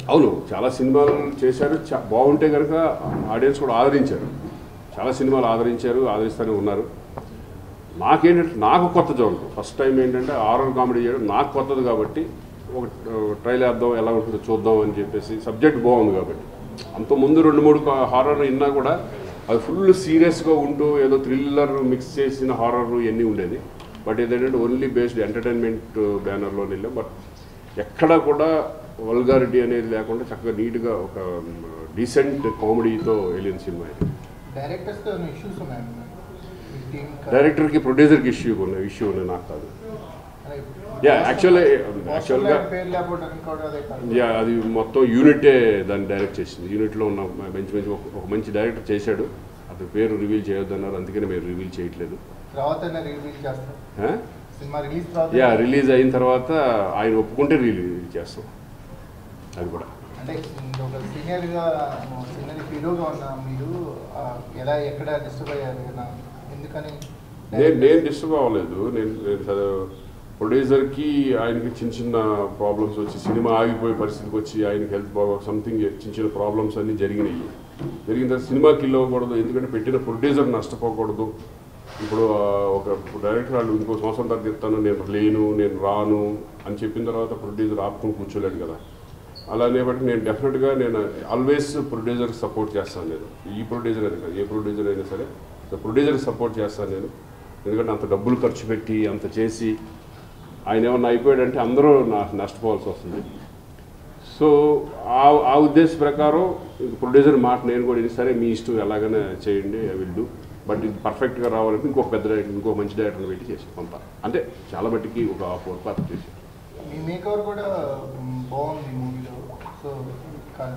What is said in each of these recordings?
అవును చాలా సినిమాలు చేశారు చా- బాగుంటే కనుక ఆడియన్స్ కూడా ఆదరించారు చాలా సినిమాలు ఆదరించారు ఆదరిస్తూనే ఉన్నారు నాకేంటంటే నాకు కొత్త జోన్ ఫస్ట్ టైం ఏంటంటే హారర్ కామెడీ చేయడం నాకు కొత్తది కాబట్టి ఒక ట్రైల్ వేద్దాం ఎలా ఉంటుందో చూద్దాం అని చెప్పేసి సబ్జెక్ట్ బాగుంది కాబట్టి అంత ముందు రెండు మూడు హారర్ విన్నా కూడా అది ఫుల్ సీరియస్గా ఉంటూ ఏదో థ్రిల్లర్ మిక్స్ చేసిన హారర్ ఇవన్నీ ఉండేది బట్ ఇదేంటంటే ఓన్లీ బేస్డ్ ఎంటర్టైన్మెంట్ బ్యానర్లో వెళ్ళాం బట్ ఎక్కడా కూడా వల్గారిటీ అనేది లేకుండా చక్కగా నీట్గా ఒక డీసెంట్ కామెడీతో వెళ్ళిన సినిమా ఇది డైరెక్టర్స్తో ఇష్యూస్ ఉన్నాయి టీమ్ డైరెక్టర్కి ప్రొడ్యూసర్కి ఇష్యూ ఉన్నాయి ఇష్యూ ఉన్నాయి నాకు కాదు Yeah, actually- actually గా- పేరు లేకపోవడానికి కూడా అదే కారణం. యా అది మొత్తం యూనిటే దాన్ని డైరెక్ట్ చేసింది యూనిట్లో ఉన్న మంచి మంచి ఒక ఒక మంచి డైరెక్టర్ చేశాడు అతని పేరు రివీల్ చేయొద్దన్నారు అందుకనే మేము రివీల్ చేయట్లేదు తర్వాత రివీల్ చేస్తారు సినిమా రిలీజ్ తర్వాత యా రిలీజ్ అయిన తర్వాత ఆయన ఒప్పుకుంటే రిలీజ్ చేస్తాం అది కూడా అంటే మీరు ఒక సీనియర్ గా సీనియర్ హీరోగా ఉన్న మీరు ఆ, ఎలా ఎక్కడ డిస్టర్బ్ అయ్యారు ఎలా ఎందుకని నేను నేను డిస్టర్బ్ అవ్వలేదు నేను నేను చదువు- ప్రొడ్యూసర్కి ఆయనకి చిన్న చిన్న ప్రాబ్లమ్స్ వచ్చి సినిమా ఆగిపోయే పరిస్థితికి వచ్చి ఆయనకి హెల్త్ బాగా సంథింగ్ చిన్న చిన్న ప్రాబ్లమ్స్ అన్నీ జరిగినాయి జరిగిన తర్వాత సినిమా కిల్ అవ్వకూడదు ఎందుకంటే పెట్టిన ప్రొడ్యూసర్ నష్టపోకూడదు ఇప్పుడు ఆ, ఒక డైరెక్టర్ వాళ్ళు ఇంకో సంవత్సరం తర్వాత చెప్తాను నేను లేను నేను రాను అని చెప్పిన తర్వాత ప్రొడ్యూసర్ ఆపుకొని కూర్చోలేడు కదా అలానే బట్టి నేను డెఫినెట్గా నేను ఆల్వేస్ ప్రొడ్యూసర్కి సపోర్ట్ చేస్తాను నేను ఈ ప్రొడ్యూసర్ అని కాదు ఏ ప్రొడ్యూసర్ అయినా సరే ప్రొడ్యూసర్కి సపోర్ట్ చేస్తాను నేను ఎందుకంటే అంత డబ్బులు ఖర్చు పెట్టి అంత చేసి ఆయన ఏమన్నా అయిపోయాడంటే అందరూ నా నష్టపోవాల్సి వస్తుంది సో ఆ ఆ ఉద్దేశ ప్రకారం ప్రొడ్యూసర్ మాట నేను కూడా ఇది సరే మీ ఇష్టం ఎలాగైనా చేయండి ఐ విల్ డూ బట్ ఇది పర్ఫెక్ట్గా రావాలంటే ఇంకొక పెద్ద డైరెక్టర్ ఇంకో మంచి డైరెక్టర్ని పెట్టి చేసి కొంత అంటే చాలా మట్టికి ఒక ఫోర్ పార్ట్ చేసి మీ మేకవర్ కూడా మ్, బాగుంది మూవీలో సో కానీ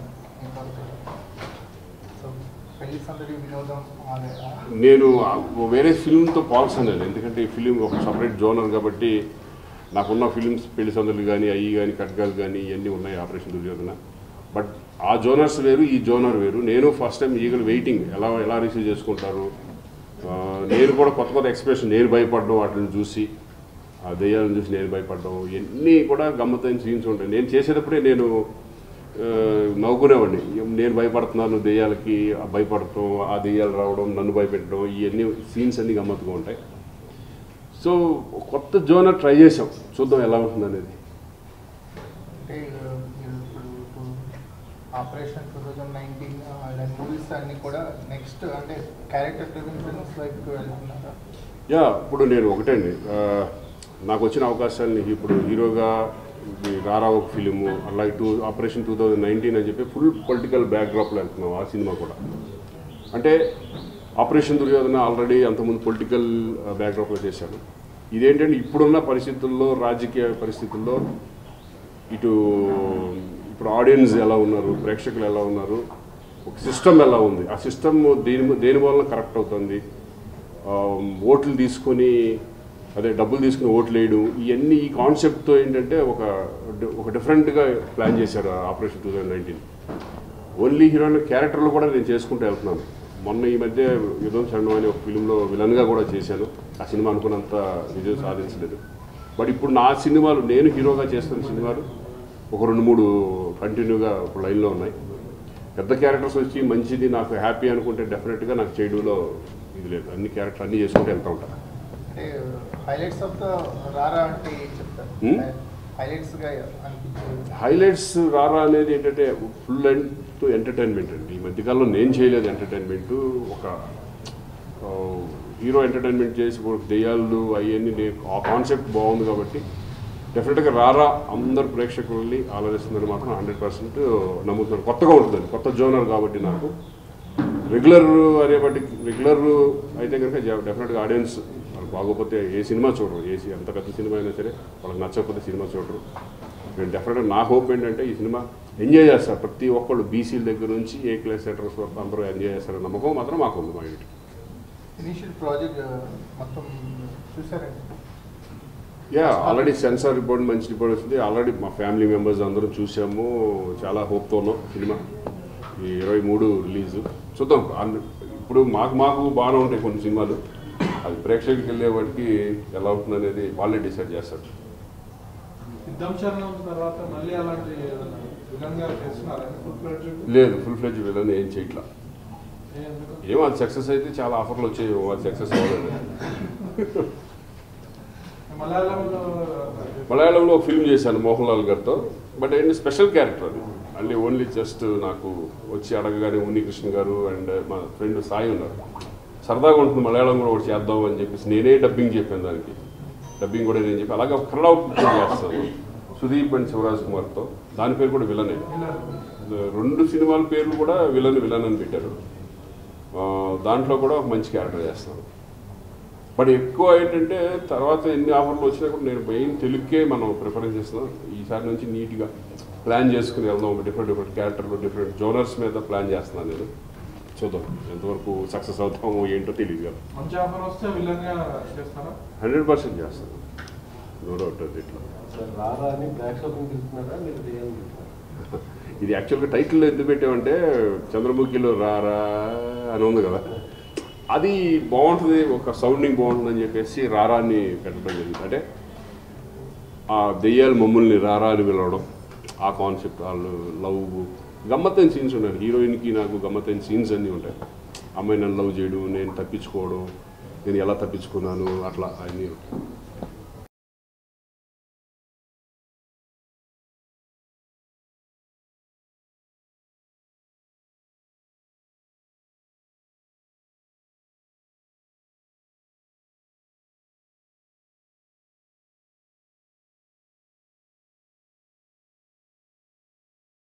సో పెళ్లి సందడి వినోదం అదే ఆ, నేను ఆ వేరే ఫిల్మ్తో పోల్చలేను ఎందుకంటే ఈ ఫిలిం ఒక సపరేట్ జోనర్ కాబట్టి నాకున్న ఫిలిమ్స్ పెళ్లి సందర్లు కానీ అయ్యి కానీ కట్గాలు కానీ ఇవన్నీ ఉన్నాయి ఆపరేషన్ దుర్యోధన బట్ ఆ జోనర్స్ వేరు ఈ జోనర్ వేరు నేను ఫస్ట్ టైం ఈగలు వెయిటింగ్ ఎలా ఎలా రిసీవ్ చేసుకుంటారు ఆ, నేను కూడా కొత్త కొత్త ఎక్స్ప్రెషన్ నేను భయపడడం వాటిని చూసి ఆ దెయ్యాలను చూసి నేను భయపడడం ఇవన్నీ కూడా గమ్మత్తైన సీన్స్ ఉంటాయి నేను చేసేటప్పుడే నేను ఆ, నవ్వుకునేవాడిని నేను భయపడుతున్నాను దెయ్యాలకి ఆ భయపడటం ఆ దెయ్యాలు రావడం నన్ను భయపెట్టడం ఇవన్నీ సీన్స్ అన్నీ గమ్మత్తుగా ఉంటాయి సో కొత్త జోనర్ ట్రై చేసాం చూద్దాం ఎలా ఉంటుంది అనేది అంటే ఆ, మీరు ఇప్పుడు ఇప్పుడు ఆపరేషన్ టూ థౌజండ్ నైన్టీన్ ఇలాంటి మూవీస్ అన్ని కూడా నెక్స్ట్ అంటే క్యారెక్టర్ డ్రివెన్ ఫిల్మ్స్ వైపు వెళ్తున్నారా యా ఇప్పుడు నేను ఒకటండి ఆ, నాకు వచ్చిన అవకాశాలని ఇప్పుడు హీరోగా ఈ రారా ఒక ఫిలిము అలాగే two operation two thousand nineteen అని చెప్పి ఫుల్ పొలిటికల్ బ్యాక్డ్రాప్లో వెళ్తున్నాం ఆ సినిమా కూడా అంటే ఆపరేషన్ దుర్యోధన ఆల్రెడీ అంతకుముందు పొలిటికల్ బ్యాక్డ్రాప్లో చేశాను ఇదేంటంటే ఇప్పుడున్న పరిస్థితుల్లో రాజకీయ పరిస్థితుల్లో ఇటు ఇప్పుడు ఆడియన్స్ ఎలా ఉన్నారు ప్రేక్షకులు ఎలా ఉన్నారు ఒక సిస్టమ్ ఎలా ఉంది ఆ సిస్టమ్ దేని దేని వలన కరెక్ట్ అవుతుంది ఆ, ఓట్లు తీసుకొని అదే డబ్బులు తీసుకుని ఓట్లు వేయడం ఇవన్నీ ఈ కాన్సెప్ట్తో ఏంటంటే ఒక ఒక డిఫరెంట్గా ప్లాన్ చేశారు operation two thousand nineteen only heroine క్యారెక్టర్లు కూడా నేను చేసుకుంటూ వెళ్తున్నాను మొన్న ఈ మధ్య యుద్ధం చండం అనే ఒక ఫిలింలో విలన్గా కూడా చేశాను ఆ సినిమా అనుకున్నంత విజయం సాధించలేదు బట్ ఇప్పుడు నా సినిమాలు నేను హీరోగా చేస్తున్న సినిమాలు ఒక రెండు మూడు కంటిన్యూగా ఇప్పుడు లైన్లో ఉన్నాయి పెద్ద క్యారెక్టర్స్ వచ్చి మంచిది నాకు హ్యాపీ అనుకుంటే డెఫినెట్గా నాకు చేయడంలో ఇది లేదు అన్ని క్యారెక్టర్ అన్ని చేసుకుంటూ వెళ్తూ ఉంటాను అంటే హైలైట్స్ ఆఫ్ ద రారా అంటే ఏం చెప్తారు Hmm? హైలైట్స్ గా అనిపించేది హైలైట్స్ రారా అనేది ఏంటంటే ఫుల్ అండ్ ఎంటర్టైన్మెంట్ అండి ఈ మధ్యకాలంలో నేను చేయలేదు ఎంటర్టైన్మెంట్ ఒక ఆ, హీరో ఎంటర్టైన్మెంట్ చేసి ఇప్పుడు దెయ్యాలు అవన్నీ నేను ఆ కాన్సెప్ట్ బాగుంది కాబట్టి డెఫినెట్గా రారా అందరు ప్రేక్షకుల్ని ఆలోచిస్తుందని మాత్రం హండ్రెడ్ పర్సెంట్ నమ్ముతున్నాను కొత్తగా ఉంటుంది కొత్త జోనర్ కాబట్టి నాకు రెగ్యులర్ అనేప్పటి రెగ్యులర్ అయితే కనుక డెఫినెట్గా ఆడియన్స్ వాళ్ళు బాగోపోతే ఏ సినిమా చూడరు ఏ సి- ఎంత పెద్ద సినిమా అయినా సరే వాళ్ళకి నచ్చకపోతే సినిమా చూడరు నేను డెఫినెట్గా నా హోప్ ఏంటంటే ఈ సినిమా ఎంజాయ్ చేస్తారు ప్రతి ఒక్కళ్ళు బీసీల దగ్గర నుంచి ఏ క్లాస్ సెంటర్స్ వరకు అందరూ ఎంజాయ్ చేస్తారని నమ్మకం మాత్రం మాకు ఉంది మా ఇంటికి ఇనిషియల్ ప్రాజెక్ట్ మొత్తం చూసారండి యా ఆల్రెడీ సెన్సార్ రిపోర్ట్ మంచి రిపోర్ట్ వచ్చింది ఆల్రెడీ మా ఫ్యామిలీ మెంబర్స్ అందరం చూసాము చాలా హోప్తో ఉన్నాం సినిమా ఈ ఇరవై మూడు రిలీజ్ చూద్దాం అన్ని- ఇప్పుడు మాకు మాకు బాగానే ఉంటాయి కొన్ని సినిమాలు అది ప్రేక్షకులకి వెళ్ళే వాటికి ఎలా అవుతుంది అనేది వాళ్ళే డిసైడ్ చేస్తారు సిద్ధం శరణం తర్వాత మళ్ళీ అలాంటి విలన్ గారు చేస్తున్నారా ఫుల్ ఫ్లెడ్జ్ లేదు ఫుల్ ఫ్లెడ్జ్ విలన్ ఏం చేయట్లా ఏమో అది సక్సెస్ అయితే చాలా ఆఫర్లు వచ్చాయి అది సక్సెస్ అవ్వలేదు మలయాళంలో మలయాళంలో ఒక ఫిల్మ్ చేశాను మోహన్ లాల్ గారితో బట్ ఏంటి స్పెషల్ క్యారెక్టర్ అది అంటే ఓన్లీ జస్ట్ నాకు వచ్చి అడగగానే ఉన్నికృష్ణ గారు అండ్ మా ఫ్రెండ్ సాయి ఉన్నారు సరదాగా ఉంటుంది మలయాళం కూడా ఒకటి చేద్దాం అని చెప్పేసి నేనే డబ్బింగ్ చెప్పాను దానికి డబ్బింగ్ కూడా నేను చెప్పి అలాగే కన్నడ కూడా చేస్తాను సుదీప్ అండ్ శివరాజ్ కుమార్తో దాని పేరు కూడా విలనే రెండు సినిమాల పేర్లు కూడా విలన్ విలన్ అని పెట్టారు ఆ, దాంట్లో కూడా ఒక మంచి క్యారెక్టర్ చేస్తాను బట్ ఎక్కువ ఏంటంటే తర్వాత ఎన్ని ఆఫర్లు వచ్చినా కూడా నేను మెయిన్ తెలుగుకే మనం ప్రిఫరెన్స్ చేస్తున్నాం ఈసారి నుంచి నీట్గా ప్లాన్ చేసుకుని వెళ్దాం డిఫరెంట్ డిఫరెంట్ క్యారెక్టర్లు డిఫరెంట్ జోనర్స్ మీద ప్లాన్ చేస్తున్నాను నేను చూద్దాం ఎంతవరకు సక్సెస్ అవుతామో ఏంటో తెలియదు కదా మంచి ఆఫర్ వస్తే విలన్ గా చేస్తారా హండ్రెడ్ పర్సెంట్ చేస్తాను నో డౌట్ అది ఇట్లా సార్ రారా అని ప్రేక్షకులను పిలుస్తున్నారా మీరు రియల్ ఇది యాక్చువల్గా టైటిల్ ఎందుకు పెట్టామంటే చంద్రముఖిలో రారా అని ఉంది కదా అది బాగుంటుంది ఒక సౌండింగ్ బాగుంటుంది అని చెప్పేసి రారా అని పెట్టడం జరిగింది అంటే ఆ దెయ్యాలు మమ్మల్ని రారా అని పిలవడం ఆ కాన్సెప్ట్ వాళ్ళు లవ్ గమ్మత్తైన సీన్స్ ఉన్నాయి హీరోయిన్కి నాకు గమ్మత్తైన సీన్స్ అన్నీ ఉంటాయి అమ్మాయి నన్ను లవ్ చేయడం నేను తప్పించుకోవడం నేను ఎలా తప్పించుకున్నాను అట్లా అన్నీ ఉంటాయి